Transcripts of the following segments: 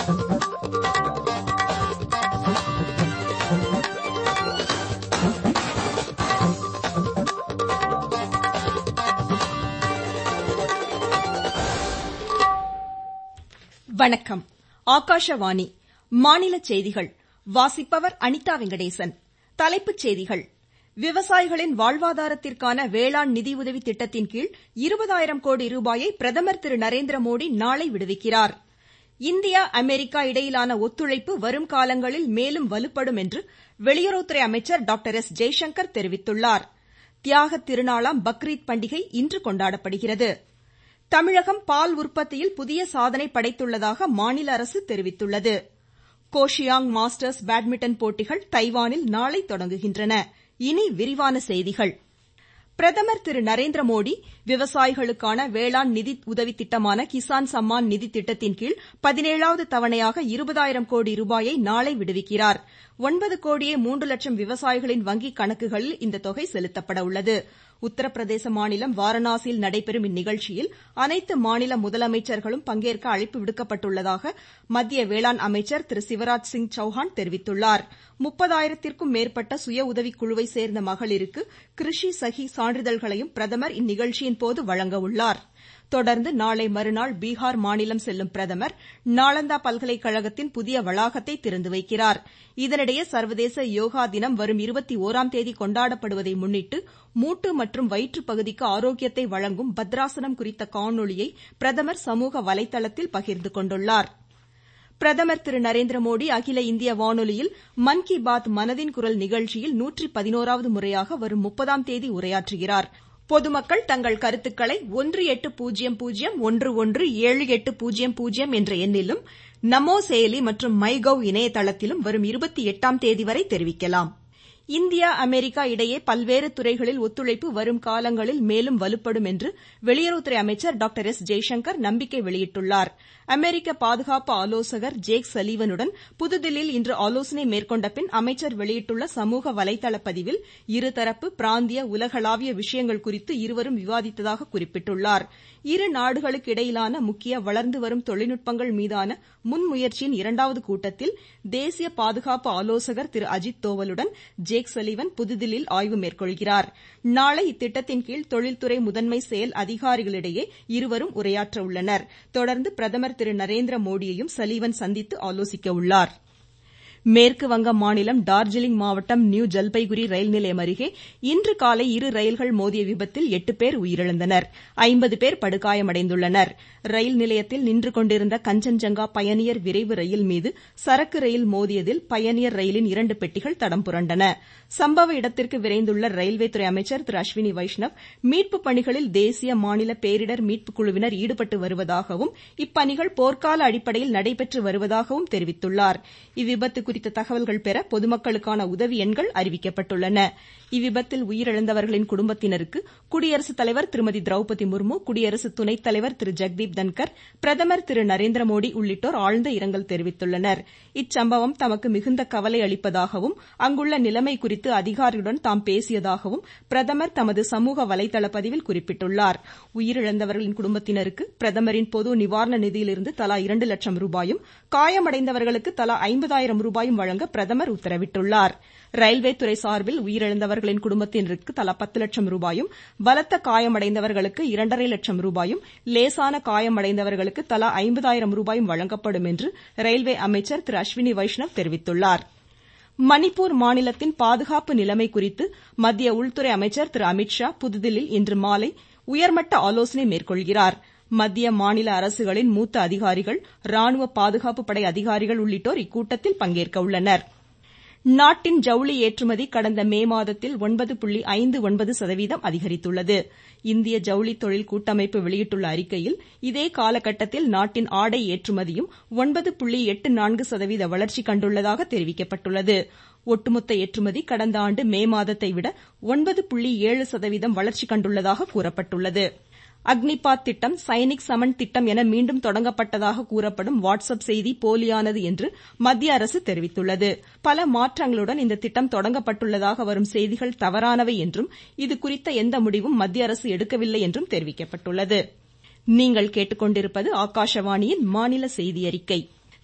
வணக்கம் ஆகாஷவாணி மாநில செய்திகள் வாசிப்பவர் அனிதா வெங்கடேசன் தலைப்புச் செய்திகள் விவசாயிகளின் வாழ்வாதாரத்திற்கான வேளாண் நிதியுதவி திட்டத்தின் கீழ் இருபதாயிரம் கோடி ரூபாயை பிரதமர் திரு நரேந்திரமோடி நாளை விடுவிக்கிறார் இந்தியா அமெரிக்கா இடையிலான ஒத்துழைப்பு வரும் காலங்களில் மேலும் வலுப்படும் என்று வெளியுறவுத்துறை அமைச்சர் டாக்டர் எஸ் ஜெய்சங்கர் தெரிவித்துள்ளார் தியாகத் திருநாளாம் பக்ரீத் பண்டிகை இன்று கொண்டாடப்படுகிறது தமிழகம் பால் உற்பத்தியில் புதிய சாதனை படைத்துள்ளதாக மாநில அரசு தெரிவித்துள்ளது கோஷியாங் மாஸ்டர்ஸ் பேட்மிண்டன் போட்டிகள் தைவானில் நாளை தொடங்குகின்றன இனி விரிவான செய்திகள் பிரதமர் திரு நரேந்திரமோடி விவசாயிகளுக்கான வேளாண் நிதி உதவி திட்டமான கிசான் சம்மான் நிதி திட்டத்தின் கீழ் பதினேழாவது தவணையாக இருபதாயிரம் கோடி ரூபாயை நாளை விடுவிக்கிறார் ஒன்பது கோடியே மூன்று லட்சம் விவசாயிகளின் வங்கிக் கணக்குகளில் இந்த தொகை செலுத்தப்பட உள்ளது உத்தரப்பிரதேச மாநிலம் வாரணாசியில் நடைபெறும் இந்நிகழ்ச்சியில் அனைத்து மாநில முதலமைச்சர்களும் பங்கேற்க அழைப்பு விடுக்கப்பட்டுள்ளதாக மத்திய வேளாண் அமைச்சர் திரு சிவராஜ் சிங் சௌஹான் தெரிவித்துள்ளார் முப்பதாயிரத்திற்கும் மேற்பட்ட சுய உதவிக் குழுவை சேர்ந்த மகளிருக்கு கிருஷி சகி சான்றிதழ்களையும் பிரதமர் இந்நிகழ்ச்சியின் போது வழங்க உள்ளார் தொடர்ந்து நாளை மறுநாள் பீகார் மாநிலம் செல்லும் பிரதமர் நாளந்தா பல்கலைக்கழகத்தின் புதிய வளாகத்தை திறந்து வைக்கிறார் இதனிடையே சர்வதேச யோகா தினம் வரும் இருபத்தி ஓராம் தேதி கொண்டாடப்படுவதை முன்னிட்டு மூட்டு மற்றும் வயிற்றுப் பகுதிக்கு ஆரோக்கியத்தை வழங்கும் பத்ராசனம் குறித்த காணொலியை பிரதமர் சமூக வலைதளத்தில் பகிர்ந்து கொண்டுள்ளார் பிரதமர் திரு நரேந்திரமோடி அகில இந்திய வானொலியில் மன் கி பாத் மனதின் குரல் நிகழ்ச்சியில் நூற்றி பதினோராவது முறையாக வரும் முப்பதாம் தேதி உரையாற்றுகிறார் பொதுமக்கள் தங்கள் கருத்துக்களை ஒன்று எட்டு பூஜ்ஜியம் பூஜ்ஜியம் ஒன்று ஒன்று ஏழு எட்டு பூஜ்ஜியம் பூஜ்ஜியம் என்ற எண்ணிலும் நமோ செயலி மற்றும் மை கவ் இணையதளத்திலும் வரும் இருபத்தி எட்டாம் தேதி வரை தெரிவிக்கலாம் இந்தியா அமெரிக்கா இடையே பல்வேறு துறைகளில் ஒத்துழைப்பு வரும் காலங்களில் மேலும் வலுப்படும் என்று வெளியுறவுத்துறை அமைச்சர் டாக்டர் எஸ் ஜெய்சங்கர் நம்பிக்கை வெளியிட்டுள்ளார் அமெரிக்க பாதுகாப்பு ஆலோசகர் ஜேக் சலீவனுடன் புதுதில்லியில் இன்று ஆலோசனை மேற்கொண்ட பின் அமைச்சர் வெளியிட்டுள்ள சமூக வலைதள பதிவில் இருதரப்பு பிராந்திய உலகளாவிய விஷயங்கள் குறித்து இருவரும் விவாதித்ததாக குறிப்பிட்டுள்ளார் இரு நாடுகளுக்கு இடையிலான முக்கிய வளர்ந்து வரும் தொழில்நுட்பங்கள் மீதான முன்முயற்சியின் இரண்டாவது கூட்டத்தில் தேசிய பாதுகாப்பு ஆலோசகர் திரு அஜித் தோவலுடன் ஜேக் சலீவன் புதுதில்லியில் ஆய்வு மேற்கொள்கிறார் நாளை இத்திட்டத்தின் கீழ் தொழில்துறை முதன்மை செயல் அதிகாரிகளிடையே இருவரும் உரையாற்ற உள்ளனர் தொடர்ந்து பிரதமர் திரு நரேந்திர மோடியையும் சலீவன் சந்தித்து ஆலோசிக்க உள்ளார் மேற்கு வங்க மாநிலம் டார்ஜிலிங் மாவட்டம் நியூ ஜல்பைகுரி ரயில் நிலையம் அருகே இன்று காலை இரு ரயில்கள் மோதிய விபத்தில் எட்டு பேர் உயிரிழந்தனர் ஐம்பது பேர் படுகாயமடைந்துள்ளனர் ரயில் நிலையத்தில் நின்று கொண்டிருந்த கஞ்சன்ஜங்கா பயணியர் விரைவு ரயில் மீது சரக்கு ரயில் மோதியதில் பயணியர் ரயிலின் இரண்டு பெட்டிகள் தடம் புரண்டன சம்பவ இடத்திற்கு விரைந்துள்ள ரயில்வே துறை அமைச்சர் திரு அஸ்வினி வைஷ்ணவ் மீட்புப் பணிகளில் தேசிய மாநில பேரிடர் மீட்புக் குழுவினர் ஈடுபட்டு வருவதாகவும் இப்பணிகள் போர்க்கால அடிப்படையில் நடைபெற்று வருவதாகவும் தெரிவித்துள்ளார் இவ்விபத்து குறித்த தகவல்கள் பெற பொதுமக்களுக்கான உதவி எண்கள் அறிவிக்கப்பட்டுள்ளன இவ்விபத்தில் உயிரிழந்தவர்களின் குடும்பத்தினருக்கு குடியரசுத் தலைவர் திருமதி திரௌபதி முர்மு குடியரசு துணைத் தலைவர் திரு ஜெக்தீப் தன்கர் பிரதமர் திரு நரேந்திர மோடி உள்ளிட்டோர் ஆழ்ந்த இரங்கல் தெரிவித்துள்ளனர் இச்சம்பவம் தமக்கு மிகுந்த கவலை அளிப்பதாகவும் அங்குள்ள நிலைமை குறித்து அதிகாரிகளுடன் தாம் பேசியதாகவும் பிரதமர் தமது சமூக வலைதள பதிவில் குறிப்பிட்டுள்ளார் உயிரிழந்தவர்களின் குடும்பத்தினருக்கு பிரதமரின் பொது நிவாரண நிதியிலிருந்து தலா இரண்டு லட்சம் ரூபாயும் காயமடைந்தவர்களுக்கு தலா ஐம்பதாயிரம் ரூபாயும் வழங்க பிரதமர் உத்தரவிட்டுள்ளார் ரயில்வே துறை சார்பில் உயிரிழந்தவர்களின் குடும்பத்தினருக்கு தலா பத்து லட்சம் ரூபாயும் பலத்த காயமடைந்தவர்களுக்கு இரண்டரை லட்சம் ரூபாயும் லேசான காயமடைந்தவர்களுக்கு தலா ஐம்பதாயிரம் ரூபாயும் வழங்கப்படும் என்று ரயில்வே அமைச்சர் திரு அஸ்வினி வைஷ்ணவ் தெரிவித்துள்ளார் மணிப்பூர் மாநிலத்தின் பாதுகாப்பு நிலைமை குறித்து மத்திய உள்துறை அமைச்சர் திரு அமித்ஷா புதுதில்லியில் இன்று மாலை உயர்மட்ட ஆலோசனை மேற்கொள்கிறார் மத்திய மாநில அரசுகளின் மூத்த அதிகாரிகள் ராணுவ பாதுகாப்பு படை அதிகாரிகள் உள்ளிட்டோர் இக்கூட்டத்தில் பங்கேற்க உள்ளனர் நாட்டின் ஜவுளி ஏற்றுமதி கடந்த மே மாதத்தில் ஒன்பது புள்ளி ஐந்து ஒன்பது சதவீதம் அதிகரித்துள்ளது இந்திய ஜவுளி தொழில் கூட்டமைப்பு வெளியிட்டுள்ள அறிக்கையில் இதே காலகட்டத்தில் நாட்டின் ஆடை ஏற்றுமதியும் ஒன்பது புள்ளி எட்டு நான்கு சதவீத வளர்ச்சி கண்டுள்ளதாக தெரிவிக்கப்பட்டுள்ளது ஒட்டுமொத்த ஏற்றுமதி கடந்த ஆண்டு மே மாதத்தை விட ஒன்பது புள்ளி ஏழு சதவீதம் வளர்ச்சி கண்டுள்ளதாக கூறப்பட்டுள்ளது அக்னிபாத் திட்டம் சைனிக் சமன் திட்டம் என மீண்டும் தொடங்கப்பட்டதாக கூறப்படும் வாட்ஸ் அப் செய்தி போலியானது என்று மத்திய அரசு தெரிவித்துள்ளது பல மாற்றங்களுடன் இந்த திட்டம் தொடங்கப்பட்டுள்ளதாக வரும் செய்திகள் தவறானவை என்றும் இதுகுறித்த எந்த முடிவும் மத்திய அரசு எடுக்கவில்லை என்றும் தெரிவிக்கப்பட்டுள்ளது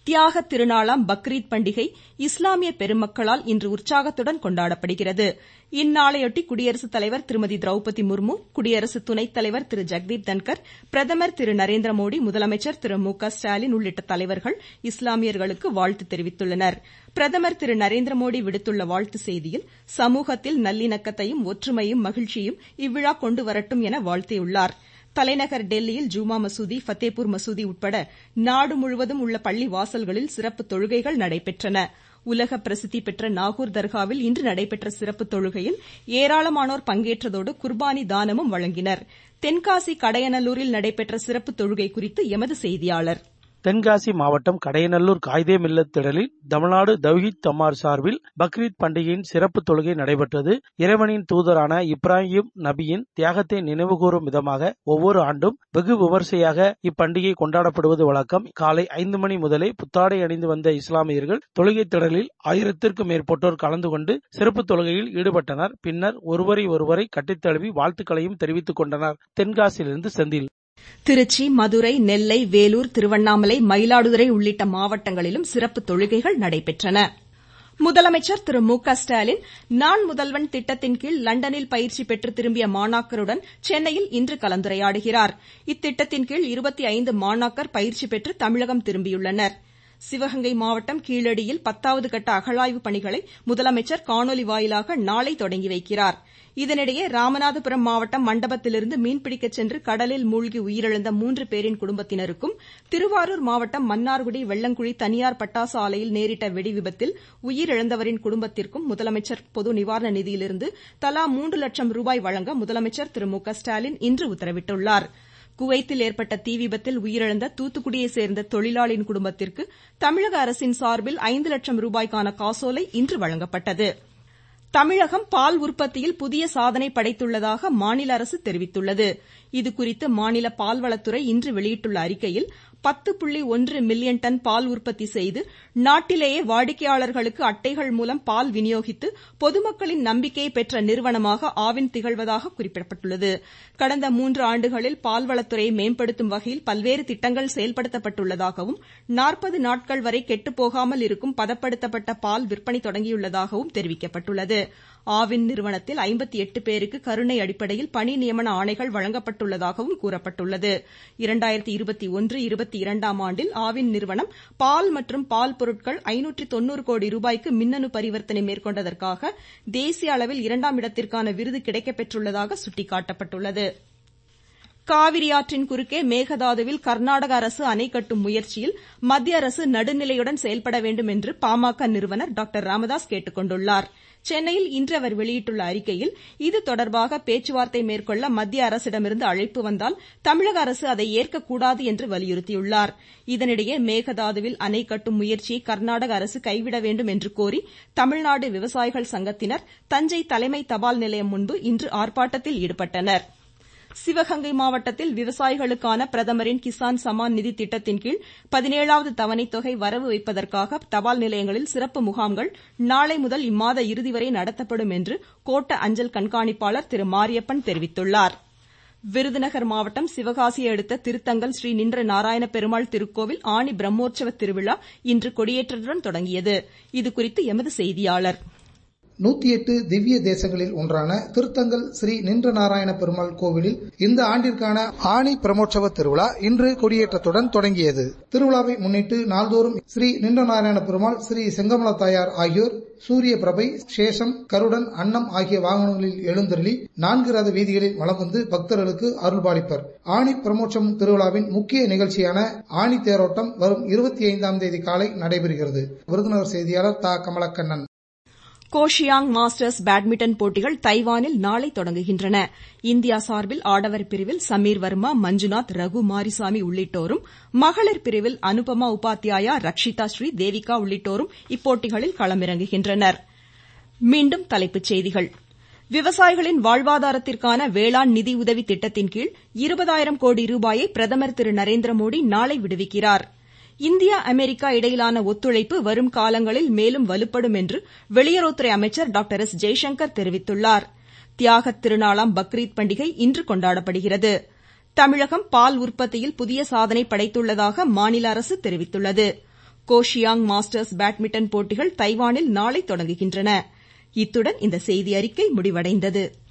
தியாக திருநாளாம் பக்ரீத் பண்டிகை இஸ்லாமிய பெருமக்களால் இன்று உற்சாகத்துடன் கொண்டாடப்படுகிறது இந்நாளையொட்டி குடியரசுத் தலைவர் திருமதி திரௌபதி முர்மு குடியரசு துணைத் தலைவர் திரு ஜெகதீப் தன்கர் பிரதமர் திரு நரேந்திர மோடி முதலமைச்சர் திரு மு க ஸ்டாலின் உள்ளிட்ட தலைவர்கள் இஸ்லாமியர்களுக்கு வாழ்த்து தெரிவித்துள்ளனர் பிரதமர் திரு நரேந்திர மோடி விடுத்துள்ள வாழ்த்துச் செய்தியில் சமூகத்தில் நல்லிணக்கத்தையும் ஒற்றுமையும் மகிழ்ச்சியும் இவ்விழா கொண்டு வரட்டும் என வாழ்த்தியுள்ளார் தலைநகர் டெல்லியில் ஜுமா மசூதி ஃபத்தேபூர் மசூதி உட்பட நாடு முழுவதும் உள்ள பள்ளி வாசல்களில் சிறப்பு தொழுகைகள் நடைபெற்றன உலக பிரசித்தி பெற்ற நாகூர் தர்காவில் இன்று நடைபெற்ற சிறப்பு தொழுகையில் ஏராளமானோர் பங்கேற்றதோடு குர்பானி தானமும் வழங்கினர் தென்காசி கடையநல்லூரில் நடைபெற்ற சிறப்பு தொழுகை குறித்து எமது செய்தியாளர் தென்காசி மாவட்டம் கடையநல்லூர் காயிதே மில்லத் திடலில் தமிழ்நாடு தவ்ஹீத் தமார் சார்பில் பக்ரீத் பண்டிகையின் சிறப்பு தொழுகை நடைபெற்றது இறைவனின் தூதரான இப்ராஹிம் நபியின் தியாகத்தை நினைவுகூரும் விதமாக ஒவ்வொரு ஆண்டும் வெகு விமர்சையாக இப்பண்டிகை கொண்டாடப்படுவது வழக்கம் காலை ஐந்து மணி முதலே புத்தாடை அணிந்து வந்த இஸ்லாமியர்கள் தொழுகை திடலில் ஆயிரத்திற்கும் மேற்பட்டோர் கலந்து கொண்டு சிறப்பு தொழுகையில் ஈடுபட்டனர் பின்னர் ஒருவரை ஒருவரை கட்டித் தழுவி வாழ்த்துக்களையும் தெரிவித்துக் கொண்டனர் தென்காசியிலிருந்து செந்தில் திருச்சி மதுரை நெல்லை வேலூர் திருவண்ணாமலை மயிலாடுதுறை உள்ளிட்ட மாவட்டங்களிலும் சிறப்பு தொழுகைகள் நடைபெற்றன முதலமைச்சர் திரு மு க ஸ்டாலின் நான் முதல்வன் திட்டத்தின் கீழ் லண்டனில் பயிற்சி பெற்று திரும்பிய மாணாக்கருடன் சென்னையில் இன்று கலந்துரையாடுகிறார் இத்திட்டத்தின் கீழ் இருபத்தி ஐந்து மாணாக்கர் பயிற்சி பெற்று தமிழகம் திரும்பியுள்ளனர் சிவகங்கை மாவட்டம் கீழடியில் பத்தாவது கட்ட அகழாய்வு பணிகளை முதலமைச்சர் காணொலி வாயிலாக நாளை தொடங்கி வைக்கிறார் இதனிடையே ராமநாதபுரம் மாவட்டம் மண்டபத்திலிருந்து மீன்பிடிக்க சென்று கடலில் மூழ்கி உயிரிழந்த மூன்று பேரின் குடும்பத்தினருக்கும் திருவாரூர் மாவட்டம் மன்னார்குடி வெள்ளங்குழி தனியார் பட்டாசு ஆலையில் நேரிட்ட வெடி விபத்தில் உயிரிழந்தவரின் குடும்பத்திற்கும் முதலமைச்சர் பொது நிவாரண நிதியிலிருந்து தலா மூன்று லட்சம் ரூபாய் வழங்க முதலமைச்சர் திரு மு க ஸ்டாலின் இன்று உத்தரவிட்டுள்ளார் குவைத்தில் ஏற்பட்ட தீ விபத்தில் உயிரிழந்த தூத்துக்குடியைச் சேர்ந்த தொழிலாளியின் குடும்பத்திற்கு தமிழக அரசின் சார்பில் ஐந்து லட்சம் ரூபாய்க்கான காசோலை இன்று வழங்கப்பட்டது தமிழகம் பால் உற்பத்தியில் புதிய சாதனை படைத்துள்ளதாக மாநில அரசு தெரிவித்துள்ளது இதுகுறித்து மாநில பால்வளத்துறை இன்று வெளியிட்டுள்ள அறிக்கையில் பத்து புள்ளி ஒன்று மில்லியன் டன் பால் உற்பத்தி செய்து நாட்டிலேயே வாடிக்கையாளர்களுக்கு அட்டைகள் மூலம் பால் விநியோகித்து பொதுமக்களின் நம்பிக்கையை பெற்ற நிறுவனமாக ஆவின் திகழ்வதாக குறிப்பிடப்பட்டுள்ளது கடந்த மூன்று ஆண்டுகளில் பால்வளத்துறையை மேம்படுத்தும் வகையில் பல்வேறு திட்டங்கள் செயல்படுத்தப்பட்டுள்ளதாகவும் நாற்பது நாட்கள் வரை கெட்டுப்போகாமல் இருக்கும் பதப்படுத்தப்பட்ட பால் விற்பனை தொடங்கியுள்ளதாகவும் தெரிவிக்கப்பட்டுள்ளது ஆவின் நிறுவனத்தில் ஐம்பத்தி எட்டு பேருக்கு கருணை அடிப்படையில் பணி நியமன ஆணைகள் வழங்கப்பட்டுள்ளதாகவும் கூறப்பட்டுள்ளது இரண்டாயிரத்தி இருபத்தி ஒன்று இருபத்தி இரண்டாம் ஆண்டில் ஆவின் நிறுவனம் பால் மற்றும் பால் பொருட்கள் ஐநூற்றி தொன்னூறு கோடி ரூபாய்க்கு மின்னணு பரிவர்த்தனை மேற்கொண்டதற்காக தேசிய அளவில் இரண்டாம் இடத்திற்கான விருது கிடைக்கப்பெற்றுள்ளதாக சுட்டிக்காட்டப்பட்டுள்ளது காவிரி ஆற்றின் குறுக்கே மேகதாதுவில் கர்நாடக அரசு அணை கட்டும் முயற்சியில் மத்திய அரசு நடுநிலையுடன் செயல்பட வேண்டும் என்று பாமக நிறுவனர் டாக்டர் ராமதாஸ் கேட்டுக் கொண்டுள்ளார் சென்னையில் இன்று அவர் வெளியிட்டுள்ள அறிக்கையில் இது தொடர்பாக பேச்சுவார்த்தை மேற்கொள்ள மத்திய அரசிடமிருந்து அழைப்பு வந்தால் தமிழக அரசு அதை ஏற்கக்கூடாது என்று வலியுறுத்தியுள்ளார் இதனிடையே மேகதாதுவில் அணை கட்டும் முயற்சியை கர்நாடக அரசு கைவிட வேண்டும் என்று கோரி தமிழ்நாடு விவசாயிகள் சங்கத்தினர் தஞ்சை தலைமை தபால் நிலையம் முன்பு இன்று ஆர்ப்பாட்டத்தில் ஈடுபட்டனர் சிவகங்கை மாவட்டத்தில் விவசாயிகளுக்கான பிரதமரின் கிசான் சமான் நிதி திட்டத்தின் கீழ் பதினேழாவது தவணைத் தொகை வரவு வைப்பதற்காக தபால் நிலையங்களில் சிறப்பு முகாம்கள் நாளை முதல் இம்மாத இறுதி வரை நடத்தப்படும் என்று கோட்ட அஞ்சல் கண்காணிப்பாளர் திரு மாரியப்பன் தெரிவித்துள்ளார் விருதுநகர் மாவட்டம் சிவகாசியை அடுத்த திருத்தங்கல் ஸ்ரீ நின்ற நாராயண பெருமாள் திருக்கோவில் ஆணி பிரம்மோற்சவ திருவிழா இன்று கொடியேற்றத்துடன் தொடங்கியது இதுகுறித்து எமது செய்தியாளர் நூத்தி எட்டு திவ்ய தேசங்களில் ஒன்றான திருத்தங்கல் ஸ்ரீ நின்ற நாராயண பெருமாள் கோவிலில் இந்த ஆண்டிற்கான ஆணி பிரமோற்சவ திருவிழா இன்று கொடியேற்றத்துடன் தொடங்கியது திருவிழாவை முன்னிட்டு நாள்தோறும் ஸ்ரீ நின்ற நாராயண பெருமாள் ஸ்ரீ செங்கமல தாயார் ஆகியோர் சூரிய பிரபை சேஷம் கருடன் அன்னம் ஆகிய வாகனங்களில் எழுந்தருளி நான்கு ரத வீதிகளில் வலம் வந்து பக்தர்களுக்கு அருள்பாலிப்பர் ஆணி பிரமோற்சவம் திருவிழாவின் முக்கிய நிகழ்ச்சியான ஆணி தேரோட்டம் வரும் இருபத்தி ஐந்தாம் தேதி காலை நடைபெறுகிறது விருதுநகர் செய்தியாளர் தா கமலக்கண்ணன் கோஷியாங் மாஸ்டர்ஸ் பேட்மிண்டன் போட்டிகள் தைவானில் நாளை தொடங்குகின்றன இந்தியா சார்பில் ஆடவர் பிரிவில் சமீர் வர்மா மஞ்சுநாத் ரகு மாரிசாமி உள்ளிட்டோரும் மகளிர் பிரிவில் அனுபமா உபாத்யாயா ரக்ஷிதா ஸ்ரீ தேவிகா உள்ளிட்டோரும் இப்போட்டிகளில் களமிறங்குகின்றனர் மீண்டும் தலைப்புச் செய்திகள் விவசாயிகளின் வாழ்வாதாரத்திற்கான வேளாண் நிதி உதவி திட்டத்தின் கீழ் இருபதாயிரம் கோடி ரூபாயை பிரதமர் திரு நரேந்திர மோடி நாளை விடுவிக்கிறாா் இந்தியா அமெரிக்கா இடையிலான ஒத்துழைப்பு வரும் காலங்களில் மேலும் வலுப்படும் என்று வெளியுறவுத்துறை அமைச்சர் டாக்டர் எஸ் ஜெய்சங்கர் தெரிவித்துள்ளார் தியாகத் திருநாளாம் பக்ரீத் பண்டிகை இன்று கொண்டாடப்படுகிறது தமிழகம் பால் உற்பத்தியில் புதிய சாதனை படைத்துள்ளதாக மாநில அரசு தெரிவித்துள்ளது கோஷியாங் மாஸ்டர்ஸ் பேட்மிண்டன் போட்டிகள் தைவானில் நாளை தொடங்குகின்றன இத்துடன் இந்த செய்தியறிக்கை முடிவடைந்தது